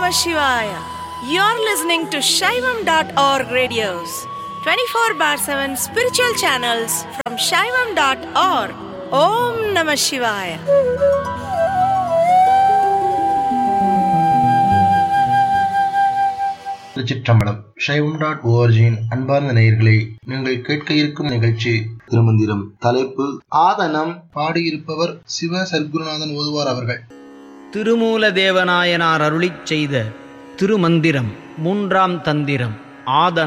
Namah Shivaya. You're listening to Shaivam.org radios, 24 bar 7 spiritual channels from Shaivam.org. Om Namah Shivaya. திருச்சிற்றம்பலம் சைவம் dot ஓஆர்ஜியின் அன்பார்ந்த நேயர்களே நீங்கள் கேட்க இருக்கும் நிகழ்ச்சி திருமந்திரம் தலைப்பு ஆதனம் பாடியிருப்பவர் சிவ சர்க்குருநாதன் ஓதுவார் அவர்கள் திருமூல தேவநாயனார் அருளிச் செய்த திருமந்திரம் மூன்றாம் தந்திரம் ஆதனம்